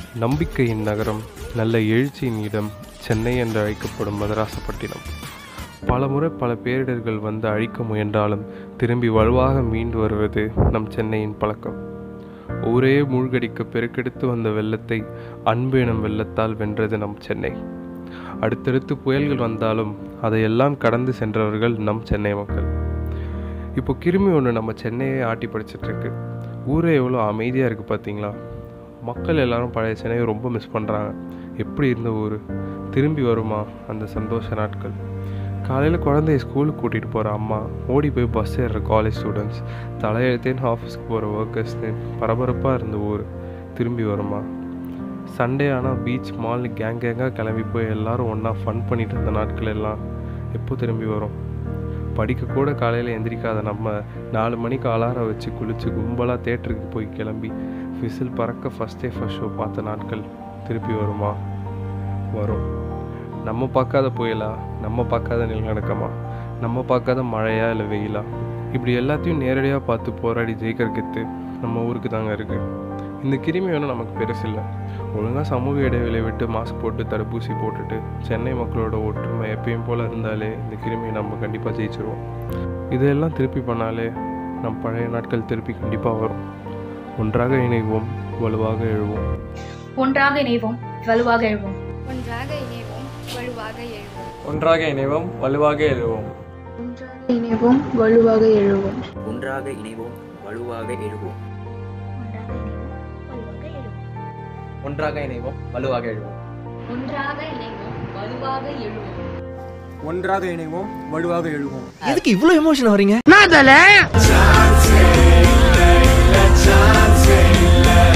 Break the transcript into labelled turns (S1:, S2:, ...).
S1: நம்பிக்கையின் நகரம் நல்ல எழுச்சியின் இடம் சென்னை என்று அழைக்கப்படும் மதராசப்பட்டினம் பல முறை பல பேரிடர்கள் வந்து அழிக்க முயன்றாலும் திரும்பி வலுவாக மீண்டு வருவது நம் சென்னையின் பழக்கம் ஊரே மூழ்கடிக்க பெருக்கெடுத்து வந்த வெள்ளத்தை அன்பு எனும் வெள்ளத்தால் வென்றது நம் சென்னை அடுத்தடுத்து புயல்கள் வந்தாலும் அதையெல்லாம் கடந்து சென்றவர்கள் நம் சென்னை மக்கள் இப்போ கிருமி ஒன்று நம்ம சென்னையை ஆட்டி படிச்சிட்டு இருக்கு ஊரே எவ்வளோ அமைதியாக இருக்குது பார்த்தீங்களா மக்கள் எல்லாரும் பழைய சென்னையை ரொம்ப மிஸ் பண்ணுறாங்க எப்படி இருந்த ஊர் திரும்பி வருமா அந்த சந்தோஷ நாட்கள் காலையில் குழந்தைய ஸ்கூலுக்கு கூட்டிகிட்டு போகிற அம்மா ஓடி போய் பஸ் ஏறுற காலேஜ் ஸ்டூடெண்ட்ஸ் தலையெழுத்தேன்னு ஆஃபீஸ்க்கு போகிற ஒர்க்கர்ஸ்னு பரபரப்பாக இருந்த ஊர் திரும்பி வருமா சண்டே ஆனால் பீச் மால் கேங் கேங்காக கிளம்பி போய் எல்லாரும் ஒன்றா ஃபன் பண்ணிட்டு இருந்த நாட்கள் எல்லாம் எப்போ திரும்பி வரும் படிக்க கூட காலையில் எந்திரிக்காத நம்ம நாலு மணிக்கு அலாரம் வச்சு குளிச்சு கும்பலாக தேட்டருக்கு போய் கிளம்பி விசில் பறக்க ஃபஸ்ட் டே ஃபஸ்ட் ஷோ பார்த்த நாட்கள் திருப்பி வருமா வரும் நம்ம பார்க்காத புயலா நம்ம பார்க்காத நிலநடுக்கமா நம்ம பார்க்காத மழையா இல்லை வெயிலா இப்படி எல்லாத்தையும் நேரடியாக பார்த்து போராடி ஜெயிக்கிற கெத்து நம்ம ஊருக்கு தாங்க இருக்குது இந்த கிருமி வேணும் நமக்கு பெருசு இல்லை ஒழுங்காக சமூக இடைவெளியை விட்டு மாஸ்க் போட்டு தடுப்பூசி போட்டுட்டு சென்னை மக்களோட ஒற்றுமை எப்பயும் போல் இருந்தாலே இந்த கிருமியை நம்ம கண்டிப்பாக ஜெயிச்சிருவோம் இதையெல்லாம் திருப்பி பண்ணாலே நம் பழைய நாட்கள் திருப்பி கண்டிப்பாக வரும் ஒன்றாக இணைவோம் வலுவாக எழுவோம்
S2: ஒன்றாக இணைவோம் வலுவாக எழுவோம்
S3: ஒன்றாக இணைவோம் வலுவாக எழுவோம்
S4: ஒன்றாக இணைவோம் வலுவாக எழுவோம்
S5: ஒன்றாக இணைவோம் வலுவாக எழுவோம்
S6: ஒன்றாக இணைவோம் வலுவாக எழுவோம்
S7: ஒன்றாக இணைவோம் வலுவாக எழுவோம்
S2: ஒன்றாக இணைவோம் வலுவாக எழுவோம்
S4: ஒன்றாக இணைவோம் வலுவாக எழுவோம்
S7: எதுக்கு இவ்வளவு எமோஷன் வரீங்க
S8: நான்